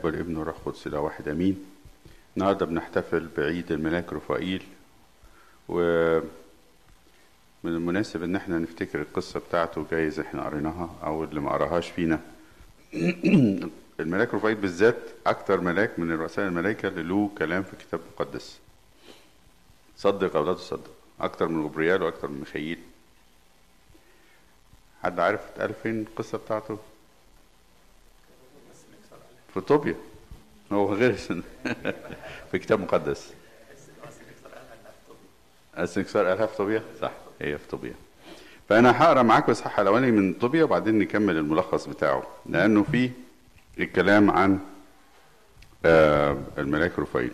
الاب والابن والروح القدس اله واحد امين النهارده بنحتفل بعيد الملاك رفائيل و من المناسب ان احنا نفتكر القصه بتاعته جايز احنا قريناها او اللي ما قراهاش فينا الملاك رفائيل بالذات اكتر ملاك من رؤساء الملائكه اللي له كلام في الكتاب المقدس صدق او لا تصدق اكتر من غبريال واكتر من ميخائيل حد عارف اتقال فين القصه بتاعته في طوبيا هو غير في كتاب مقدس السنكسار قالها في طوبيا صح هي في طوبيا فانا هقرا معاكم اصحاح الاولاني من طوبيا وبعدين نكمل الملخص بتاعه لانه فيه الكلام عن آه الملاك رفائيل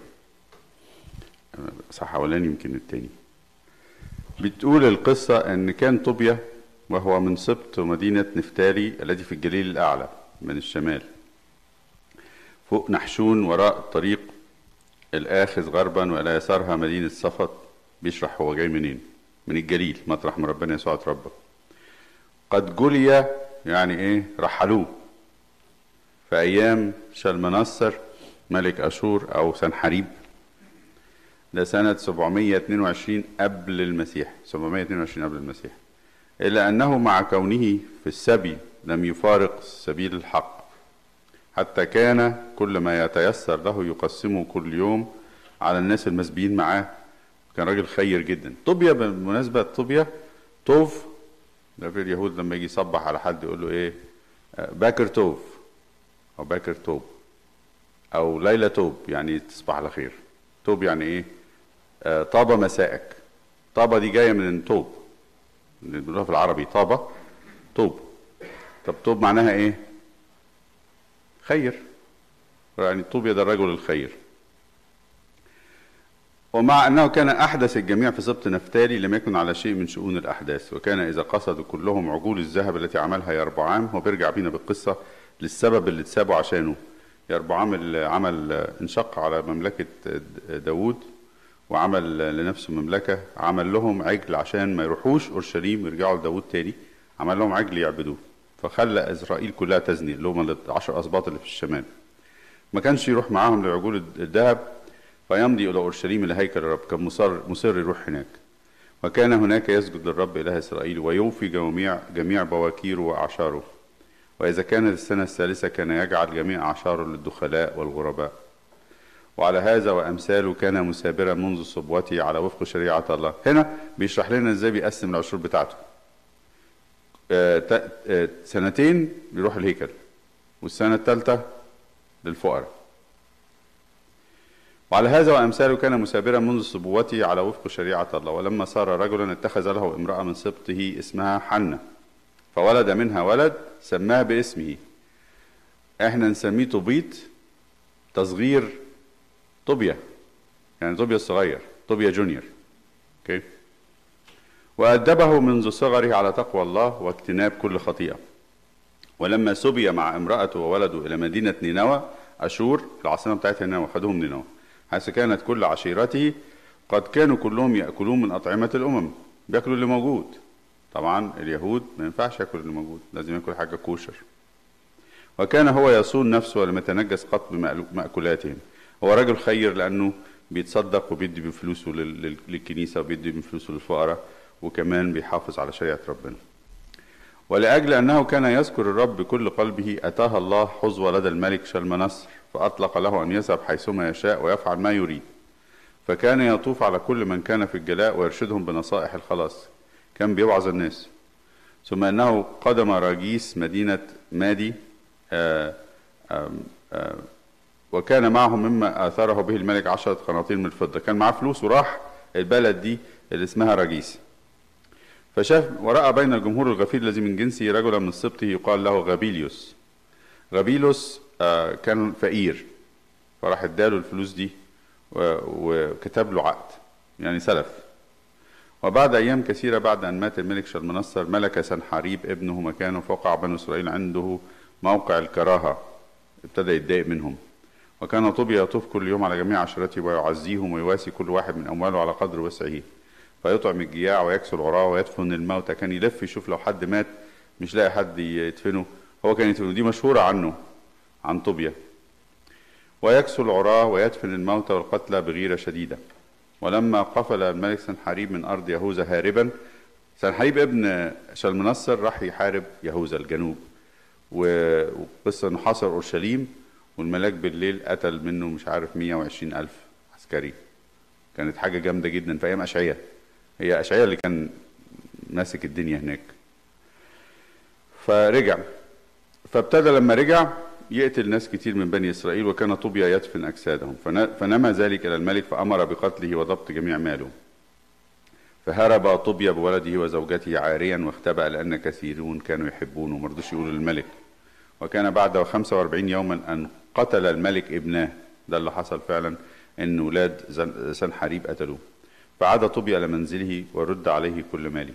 صح اولاني يمكن التاني بتقول القصة ان كان طوبيا وهو من سبط مدينة نفتالي التي في الجليل الاعلى من الشمال فوق نحشون وراء الطريق الآخذ غربا وإلى يسارها مدينة صفت بيشرح هو جاي منين من الجليل مطرح ما ربنا يسوع اتربى قد جلي يعني ايه رحلوه في أيام شلمنصر ملك أشور أو سنحريب ده سنة 722 قبل المسيح 722 قبل المسيح إلا أنه مع كونه في السبي لم يفارق سبيل الحق حتى كان كل ما يتيسر له يقسمه كل يوم على الناس المسبيين معاه كان راجل خير جدا طوبيا بالمناسبة طوبيا توف ده في اليهود لما يجي يصبح على حد يقول له ايه باكر توف او باكر توب او ليلى توب يعني تصبح على خير توب يعني ايه آه طاب مساءك طابة دي جاية من توب بنقولها في العربي طابة توب طب توب معناها ايه خير يعني طوبيا ده الرجل الخير ومع أنه كان أحدث الجميع في سبط نفتالي لم يكن على شيء من شؤون الأحداث وكان إذا قصدوا كلهم عجول الذهب التي عملها يربعام هو بيرجع بينا بالقصة للسبب اللي اتسابوا عشانه يربعام اللي عمل انشق على مملكة داوود وعمل لنفسه مملكة عمل لهم عجل عشان ما يروحوش أورشليم يرجعوا لداوود تاني عمل لهم عجل يعبدوه فخلى إسرائيل كلها تزني اللي هم العشر أسباط اللي في الشمال ما كانش يروح معاهم لعجول الذهب فيمضي إلى أورشليم إلى هيكل الرب كان مصر, مصر يروح هناك وكان هناك يسجد للرب إله إسرائيل ويوفي جميع جميع بواكيره وأعشاره وإذا كانت السنة الثالثة كان يجعل جميع أعشاره للدخلاء والغرباء وعلى هذا وأمثاله كان مثابرا منذ صبوته على وفق شريعة الله هنا بيشرح لنا إزاي بيقسم العشور بتاعته سنتين بيروح الهيكل والسنة الثالثة للفقراء وعلى هذا وأمثاله كان مثابرا منذ صبوته على وفق شريعة الله ولما صار رجلا اتخذ له امرأة من سبطه اسمها حنة فولد منها ولد سماه باسمه احنا نسميه طبيط تصغير طوبيا يعني طوبيا الصغير طوبيا جونيور اوكي وأدبه منذ صغره على تقوى الله واجتناب كل خطيئة ولما سبي مع امرأته وولده إلى مدينة نينوى أشور العاصمة بتاعتها نينوى خدوهم نينوى حيث كانت كل عشيرته قد كانوا كلهم يأكلون من أطعمة الأمم بياكلوا اللي موجود طبعا اليهود ما ينفعش ياكل اللي موجود لازم ياكل حاجة كوشر وكان هو يصون نفسه ولم يتنجس قط بمأكولاتهم هو رجل خير لأنه بيتصدق وبيدي من فلوسه للكنيسة وبيدي من فلوسه للفقراء وكمان بيحافظ على شريعة ربنا ولأجل أنه كان يذكر الرب بكل قلبه أتاه الله حظوة لدى الملك شلمنصر فأطلق له أن يذهب حيثما يشاء ويفعل ما يريد فكان يطوف على كل من كان في الجلاء ويرشدهم بنصائح الخلاص كان بيوعظ الناس ثم أنه قدم راجيس مدينة مادي آآ آآ آآ وكان معهم مما آثره به الملك عشرة قناطير من الفضة كان معاه فلوس وراح البلد دي اللي اسمها راجيس فشاف ورأى بين الجمهور الغفير الذي من جنسه رجلا من سبطه يقال له غابيليوس غابيلوس كان فقير فراح اداله الفلوس دي وكتب له عقد يعني سلف وبعد أيام كثيرة بعد أن مات الملك شلمنصر ملك سنحاريب ابنه مكانه فوقع بنو إسرائيل عنده موقع الكراهة ابتدى يتضايق منهم وكان طوبيا يطوف كل يوم على جميع عشيرته ويعزيهم ويواسي كل واحد من أمواله على قدر وسعه فيطعم الجياع ويكسو العراة ويدفن الموتى كان يلف يشوف لو حد مات مش لاقي حد يدفنه هو كان يدفنه دي مشهورة عنه عن طوبيا ويكسو العراة ويدفن الموتى والقتلى بغيرة شديدة ولما قفل الملك سنحريب من أرض يهوذا هاربا سنحريب ابن شلمنصر راح يحارب يهوذا الجنوب وقصة انه حاصر اورشليم والملاك بالليل قتل منه مش عارف 120 الف عسكري كانت حاجة جامدة جدا في ايام اشعياء هي اشعياء اللي كان ماسك الدنيا هناك فرجع فابتدى لما رجع يقتل ناس كتير من بني اسرائيل وكان طوبيا يدفن اجسادهم فنمى ذلك الى الملك فامر بقتله وضبط جميع ماله فهرب طوبيا بولده وزوجته عاريا واختبأ لأن كثيرون كانوا يحبونه وما رضوش يقولوا للملك وكان بعد 45 يوما أن قتل الملك ابناه ده اللي حصل فعلا أن ولاد سنحريب قتلوه فعاد طوبيا إلى منزله ورد عليه كل ماله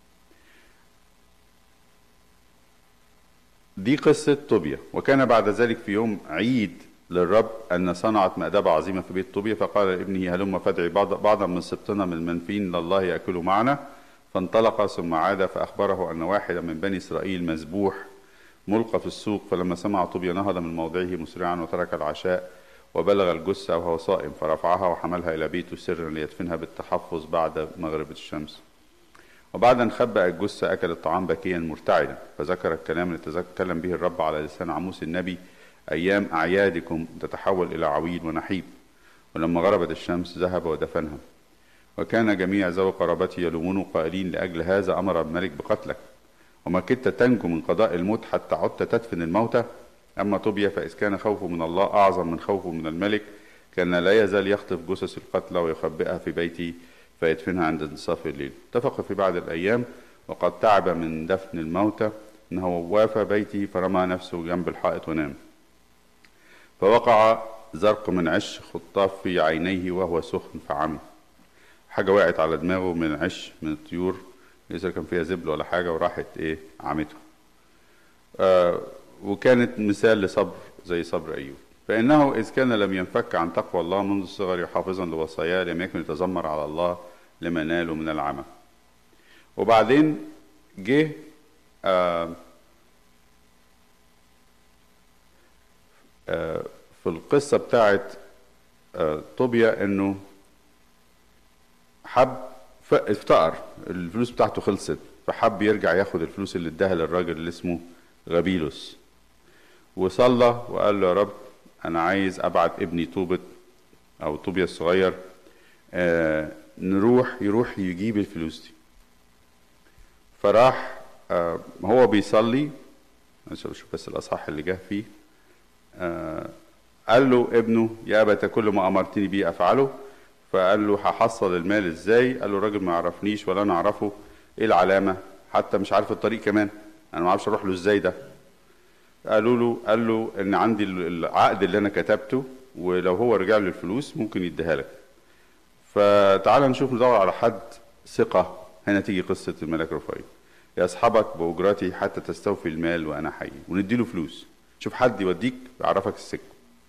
دي قصة طوبيا وكان بعد ذلك في يوم عيد للرب أن صنعت مأدبة عظيمة في بيت طوبيا فقال لابنه هلم فادعي بعض بعضا من سبطنا من المنفين لله يأكلوا معنا فانطلق ثم عاد فأخبره أن واحدا من بني إسرائيل مذبوح ملقى في السوق فلما سمع طوبيا نهض من موضعه مسرعا وترك العشاء وبلغ الجثة وهو صائم فرفعها وحملها إلى بيته سرا ليدفنها بالتحفظ بعد مغرب الشمس وبعد أن خبأ الجثة أكل الطعام بكيا مرتعدا فذكر الكلام الذي تكلم به الرب على لسان عموس النبي أيام أعيادكم تتحول إلى عويل ونحيب ولما غربت الشمس ذهب ودفنها وكان جميع ذوي قرابته يلومونه قائلين لأجل هذا أمر الملك بقتلك وما كدت تنجو من قضاء الموت حتى عدت تدفن الموتى أما طوبيا فإذ كان خوفه من الله أعظم من خوفه من الملك كان لا يزال يخطف جثث القتلى ويخبئها في بيته فيدفنها عند انتصاف الليل اتفق في بعض الأيام وقد تعب من دفن الموتى أنه وافى بيته فرمى نفسه جنب الحائط ونام فوقع زرق من عش خطاف في عينيه وهو سخن فعمي حاجة وقعت على دماغه من عش من الطيور ليس كان فيها زبل ولا حاجة وراحت ايه عمته آه وكانت مثال لصبر زي صبر أيوب فإنه إذ كان لم ينفك عن تقوى الله منذ الصغر حافظا لوصاياه لم يكن يتذمر على الله لما ناله من العمى وبعدين جه آه آه في القصة بتاعت آه طوبيا انه حب افتقر الفلوس بتاعته خلصت فحب يرجع ياخد الفلوس اللي اداها للراجل اللي اسمه غبيلوس وصلى وقال له يا رب انا عايز ابعت ابني طوبة او طوبيا الصغير آه نروح يروح يجيب الفلوس دي فراح آه هو بيصلي عشان اشوف بس الاصحاح اللي جه فيه آه قال له ابنه يا أبت كل ما أمرتني به أفعله فقال له هحصل المال ازاي قال له الراجل ما يعرفنيش ولا انا اعرفه ايه العلامه حتى مش عارف الطريق كمان انا ما اعرفش اروح له ازاي ده قالوا له قال له ان عندي العقد اللي انا كتبته ولو هو رجع له الفلوس ممكن يديها لك فتعال نشوف ندور على حد ثقه هنا تيجي قصه الملاك رفايل يصحبك باجرتي حتى تستوفي المال وانا حي ونديله فلوس شوف حد يوديك يعرفك السكه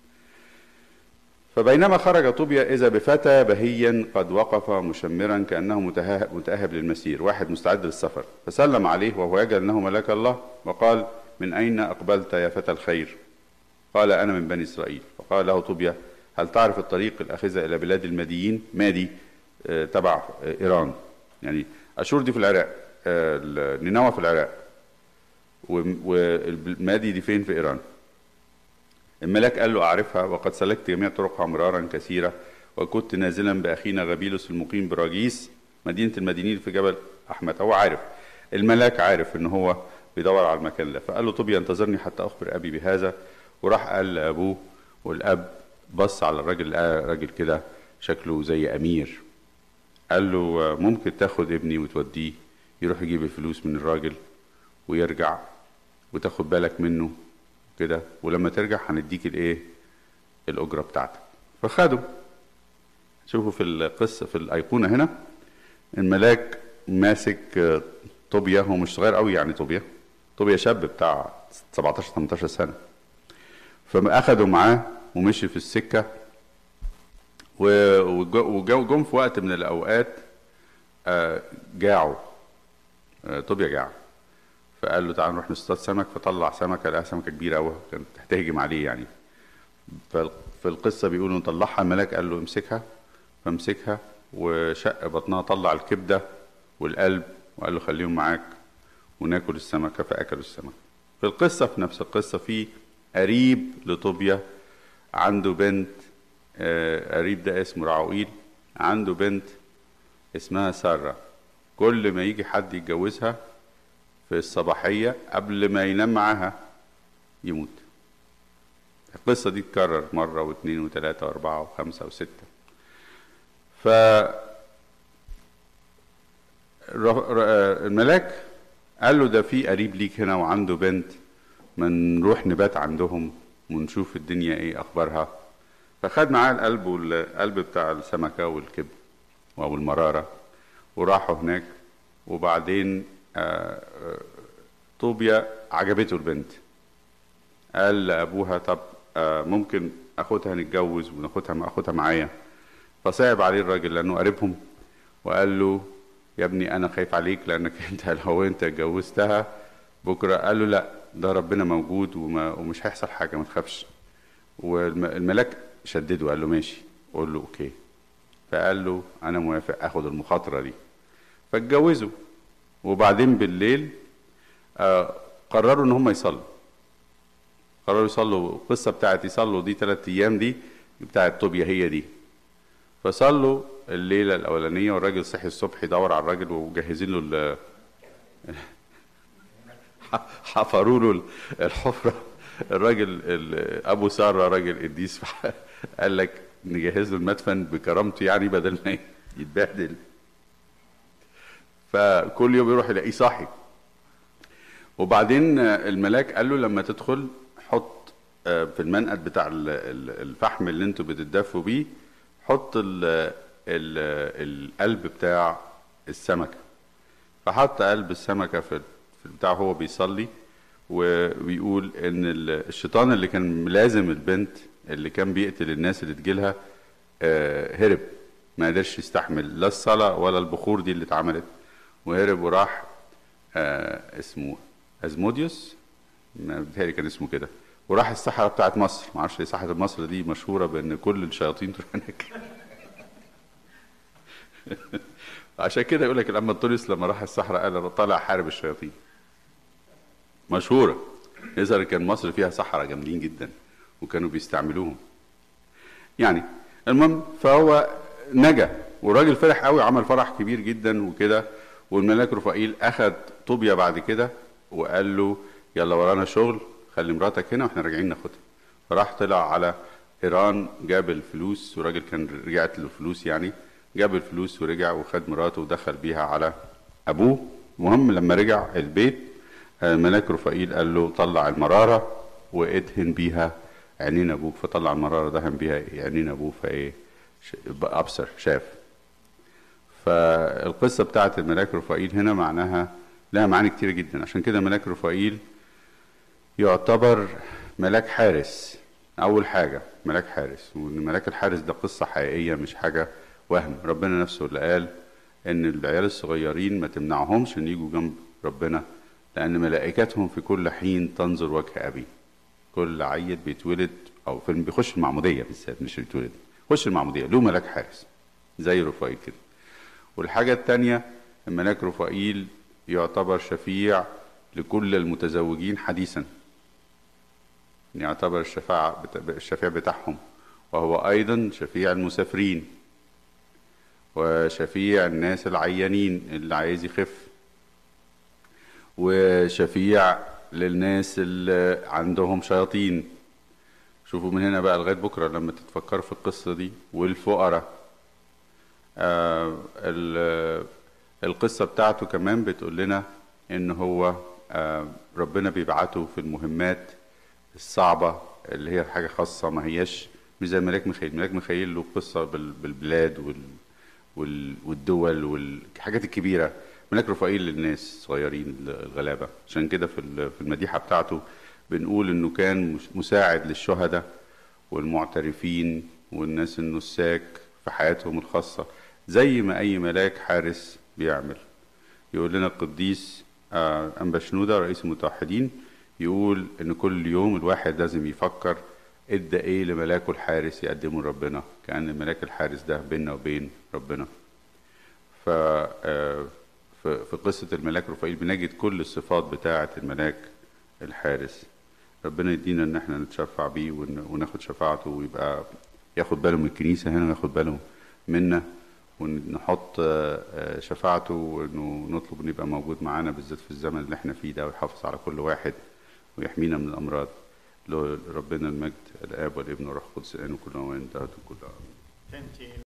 فبينما خرج طوبيا إذا بفتى بهيا قد وقف مشمرا كأنه متأهب للمسير واحد مستعد للسفر فسلم عليه وهو يجعل أنه ملاك الله وقال من أين أقبلت يا فتى الخير قال أنا من بني إسرائيل فقال له طوبيا هل تعرف الطريق الأخذة إلى بلاد الماديين مادي آه تبع آه إيران يعني أشور دي في العراق آه نينوى في العراق والمادي دي فين في إيران الملاك قال له أعرفها وقد سلكت جميع طرقها مرارا كثيرة وكنت نازلا بأخينا غبيلوس المقيم براجيس مدينة المدينين في جبل أحمد هو عارف الملاك عارف إن هو بيدور على المكان ده فقال له طب انتظرني حتى أخبر أبي بهذا وراح قال لأبوه والأب بص على الراجل راجل كده شكله زي أمير قال له ممكن تاخد ابني وتوديه يروح يجيب الفلوس من الراجل ويرجع وتاخد بالك منه كده ولما ترجع هنديك الايه الاجره بتاعتك فخدوا شوفوا في القصه في الايقونه هنا الملاك ماسك طوبيا هو مش صغير قوي يعني طوبيا طوبيا شاب بتاع 17 18 سنه فاخدوا معاه ومشي في السكه وجم في وقت من الاوقات جاعوا طوبيا جاع فقال له تعال نروح نصطاد سمك فطلع سمكه لقاها سمكه كبيره قوي كانت هتهجم عليه يعني في القصة بيقولوا طلعها الملاك قال له امسكها فامسكها وشق بطنها طلع الكبدة والقلب وقال له خليهم معاك وناكل السمكة فأكلوا السمكة في القصة في نفس القصة في قريب لطوبيا عنده بنت آه، قريب ده اسمه رعوئيل عنده بنت اسمها سارة كل ما يجي حد يتجوزها في الصباحية قبل ما ينام معاها يموت القصة دي تكرر مرة واثنين وثلاثة وأربعة وخمسة وستة ف ر- ر- الملاك قال له ده في قريب ليك هنا وعنده بنت ما نروح نبات عندهم ونشوف الدنيا ايه اخبارها فخد معاه القلب والقلب بتاع السمكة والكبد او المرارة وراحوا هناك وبعدين آه، آه، طوبيا عجبته البنت قال لابوها طب آه، ممكن اخدها نتجوز وناخدها اخدها معايا فصعب عليه الراجل لانه قريبهم وقال له يا ابني انا خايف عليك لانك انت لو انت اتجوزتها بكره قال له لا ده ربنا موجود وما ومش هيحصل حاجه ما تخافش والملاك شدده قال له ماشي قول له اوكي فقال له انا موافق اخد المخاطره دي فاتجوزوا وبعدين بالليل آه قرروا ان هم يصلوا قرروا يصلوا القصه بتاعت يصلوا دي ثلاث ايام دي بتاعت طوبيا هي دي فصلوا الليله الاولانيه والراجل صحي الصبح يدور على الراجل ومجهزين له ال- حفروا له الحفره الراجل ال- ابو ساره راجل قديس قال لك نجهز له المدفن بكرامته يعني بدل ما يتبهدل فكل يوم يروح يلاقيه صاحي وبعدين الملاك قال له لما تدخل حط آه، في المنقد بتاع ال- ال- الفحم اللي انتوا بتدفوا بيه حط ال ال القلب بتاع السمكه فحط قلب السمكه في في البتاع وهو بيصلي وبيقول ان ال- الشيطان اللي كان ملازم البنت اللي كان بيقتل الناس اللي تجيلها آه، هرب ما قدرش يستحمل لا الصلاه ولا البخور دي اللي اتعملت وهرب وراح آه، اسمه ازموديوس ما بيتهيألي كان اسمه كده وراح الصحراء بتاعت مصر ما اعرفش ليه صحراء مصر دي مشهوره بان كل الشياطين تروح هناك عشان كده يقول لك الأما انطونيوس لما راح الصحراء قال أنا طالع حارب الشياطين مشهوره يظهر كان مصر فيها صحراء جامدين جدا وكانوا بيستعملوهم يعني المهم فهو نجا والراجل فرح قوي عمل فرح كبير جدا وكده والملاك رفائيل اخذ طوبيا بعد كده وقال له يلا ورانا شغل خلي مراتك هنا واحنا راجعين ناخدها فراح طلع على ايران جاب الفلوس والراجل كان رجعت له فلوس يعني جاب الفلوس ورجع وخد مراته ودخل بيها على ابوه المهم لما رجع البيت آه، ملاك رفائيل قال له طلع المراره وادهن بيها عينين ابوك فطلع المراره دهن بيها عينين ابوه فايه ش- بقى ابصر شاف فالقصه بتاعت الملاك رفائيل هنا معناها لها معاني كتير جدا عشان كده ملاك رفائيل يعتبر ملاك حارس اول حاجه ملاك حارس وان ملاك الحارس ده قصه حقيقيه مش حاجه وهم ربنا نفسه اللي قال ان العيال الصغيرين ما تمنعهمش ان يجوا جنب ربنا لان ملائكتهم في كل حين تنظر وجه ابي كل عيل بيتولد او في بيخش المعموديه بالذات مش بيتولد يخش المعموديه له ملاك حارس زي رفائيل كده والحاجه الثانيه الملاك رفائيل يعتبر شفيع لكل المتزوجين حديثا يعتبر الشفاعة بتا- الشفيع بتاعهم وهو أيضا شفيع المسافرين وشفيع الناس العيانين اللي عايز يخف وشفيع للناس اللي عندهم شياطين شوفوا من هنا بقى لغاية بكرة لما تتفكروا في القصة دي والفقراء آه ال- القصة بتاعته كمان بتقول لنا إن هو آه ربنا بيبعته في المهمات الصعبة اللي هي حاجة خاصة ما هياش مش زي ملاك ميخائيل ملاك ميخائيل له قصة بال- بالبلاد وال وال- والدول والحاجات الكبيرة ملاك رفائيل للناس الصغيرين الغلابة عشان كده في ال- في المديحة بتاعته بنقول إنه كان مس- مساعد للشهداء والمعترفين والناس النساك في حياتهم الخاصة زي ما أي ملاك حارس بيعمل يقول لنا القديس آه، أنبا شنودة رئيس المتوحدين يقول إن كل يوم الواحد لازم يفكر ادى ايه لملاكه الحارس يقدمه لربنا كان ملاك الحارس ده بيننا وبين ربنا ف آه، في في قصة الملاك رفائيل بنجد كل الصفات بتاعة الملاك الحارس ربنا يدينا ان احنا نتشفع بيه ون- وناخد شفاعته ويبقى ياخد باله من الكنيسة هنا وياخد باله منا ونحط آه، آه، شفاعته وانه نطلب انه يبقى موجود معانا بالذات في الزمن اللي احنا فيه ده ويحافظ على كل واحد ويحمينا من الامراض له ربنا المجد الاب والابن والروح القدس الان وكل اوان ده كل آمين. Tenti